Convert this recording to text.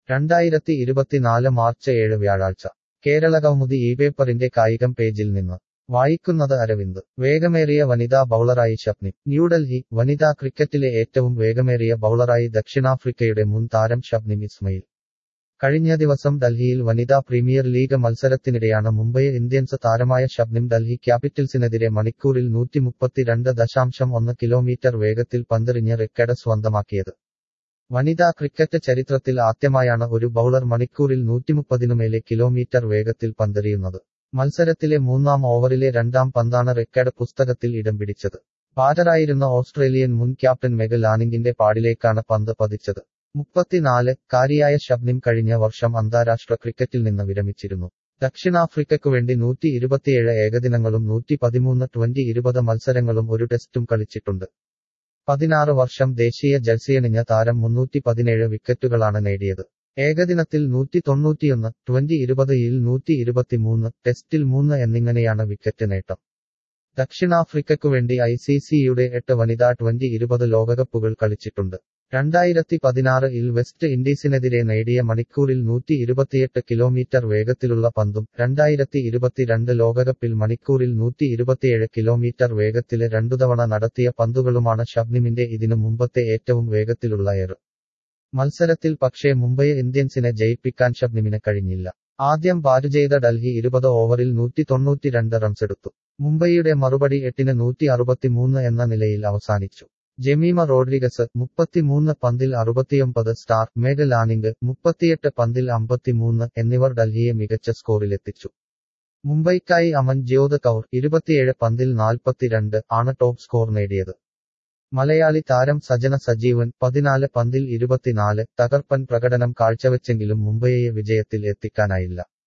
രണ്ടായിരത്തി ഇരുപത്തിനാല് മാർച്ച് ഏഴ് വ്യാഴാഴ്ച കേരള കൗമുദി ഈ പേപ്പറിന്റെ കായികം പേജിൽ നിന്ന് വായിക്കുന്നത് അരവിന്ദ് വേഗമേറിയ വനിതാ ബൗളറായി ഷപ്നി ന്യൂഡൽഹി വനിതാ ക്രിക്കറ്റിലെ ഏറ്റവും വേഗമേറിയ ബൗളറായി ദക്ഷിണാഫ്രിക്കയുടെ മുൻ താരം ഷബ്നിം ഇസ്മയിൽ കഴിഞ്ഞ ദിവസം ഡൽഹിയിൽ വനിതാ പ്രീമിയർ ലീഗ് മത്സരത്തിനിടെയാണ് മുംബൈ ഇന്ത്യൻസ് താരമായ ഷബ്നിം ഡൽഹി ക്യാപിറ്റൽസിനെതിരെ മണിക്കൂറിൽ നൂറ്റിമുപ്പത്തിരണ്ട് ദശാംശം ഒന്ന് കിലോമീറ്റർ വേഗത്തിൽ പന്തെറിഞ്ഞ് റെക്കഡ് സ്വന്തമാക്കിയത് വനിതാ ക്രിക്കറ്റ് ചരിത്രത്തിൽ ആദ്യമായാണ് ഒരു ബൗളർ മണിക്കൂറിൽ നൂറ്റിമുപ്പതിനുമേലെ കിലോമീറ്റർ വേഗത്തിൽ പന്തെറിയുന്നത് മത്സരത്തിലെ മൂന്നാം ഓവറിലെ രണ്ടാം പന്താണ് റെക്കഡ് പുസ്തകത്തിൽ ഇടം പിടിച്ചത് ബാറ്ററായിരുന്ന ഓസ്ട്രേലിയൻ മുൻ ക്യാപ്റ്റൻ മെഗ ലാനിങ്ങിന്റെ പാടിലേക്കാണ് പന്ത് പതിച്ചത് മുപ്പത്തിനാല് കാരിയായ ഷബ്നിം കഴിഞ്ഞ വർഷം അന്താരാഷ്ട്ര ക്രിക്കറ്റിൽ നിന്ന് വിരമിച്ചിരുന്നു ദക്ഷിണാഫ്രിക്കയ്ക്കുവേണ്ടി നൂറ്റി ഇരുപത്തിയേഴ് ഏകദിനങ്ങളും നൂറ്റി പതിമൂന്ന് ട്വന്റി ഇരുപത് മത്സരങ്ങളും ഒരു ടെസ്റ്റും കളിച്ചിട്ടുണ്ട് പതിനാറ് വർഷം ദേശീയ ജഴ്സിയണിഞ്ഞ താരം മുന്നൂറ്റി പതിനേഴ് വിക്കറ്റുകളാണ് നേടിയത് ഏകദിനത്തിൽ നൂറ്റി തൊണ്ണൂറ്റിയൊന്ന് ട്വന്റി ഇരുപതിൽ നൂറ്റി ഇരുപത്തിമൂന്ന് ടെസ്റ്റിൽ മൂന്ന് എന്നിങ്ങനെയാണ് വിക്കറ്റ് നേട്ടം ദക്ഷിണാഫ്രിക്കയ്ക്കുവേണ്ടി ഐ സി സിയുടെ എട്ട് വനിതാ ട്വന്റി ഇരുപത് ലോകകപ്പുകൾ കളിച്ചിട്ടുണ്ട് രണ്ടായിരത്തി പതിനാറിൽ വെസ്റ്റ് ഇൻഡീസിനെതിരെ നേടിയ മണിക്കൂറിൽ നൂറ്റി ഇരുപത്തിയെട്ട് കിലോമീറ്റർ വേഗത്തിലുള്ള പന്തും രണ്ടായിരത്തി ഇരുപത്തിരണ്ട് ലോകകപ്പിൽ മണിക്കൂറിൽ നൂറ്റി ഇരുപത്തിയേഴ് കിലോമീറ്റർ വേഗത്തില് രണ്ടുതവണ നടത്തിയ പന്തുകളുമാണ് ഷബ്നിമിന്റെ ഇതിനു മുമ്പത്തെ ഏറ്റവും വേഗത്തിലുള്ള എയർ മത്സരത്തിൽ പക്ഷേ മുംബൈ ഇന്ത്യൻസിനെ ജയിപ്പിക്കാൻ ഷബ്നിമിന് കഴിഞ്ഞില്ല ആദ്യം ബാറ്റ് ചെയ്ത ഡൽഹി ഇരുപത് ഓവറിൽ നൂറ്റി തൊണ്ണൂറ്റിരണ്ട് റൺസെടുത്തു മുംബൈയുടെ മറുപടി എട്ടിന് നൂറ്റി അറുപത്തിമൂന്ന് എന്ന നിലയിൽ അവസാനിച്ചു ജമീമ റോഡ്രിഗസ് മുപ്പത്തിമൂന്ന് പന്തിൽ അറുപത്തിയൊമ്പത് സ്റ്റാർ മേഘ ലാനിംഗ് മുപ്പത്തിയെട്ട് പന്തിൽ അമ്പത്തിമൂന്ന് എന്നിവർ ഡൽഹിയെ മികച്ച സ്കോറിലെത്തിച്ചു മുംബൈക്കായി അമൻ ജ്യോത് കൗർ ഇരുപത്തിയേഴ് പന്തിൽ നാൽപ്പത്തിരണ്ട് ആണ് ടോപ്പ് സ്കോർ നേടിയത് മലയാളി താരം സജന സജീവൻ പതിനാല് പന്തിൽ ഇരുപത്തിനാല് തകർപ്പൻ പ്രകടനം കാഴ്ചവെച്ചെങ്കിലും മുംബൈയെ വിജയത്തിൽ എത്തിക്കാനായില്ല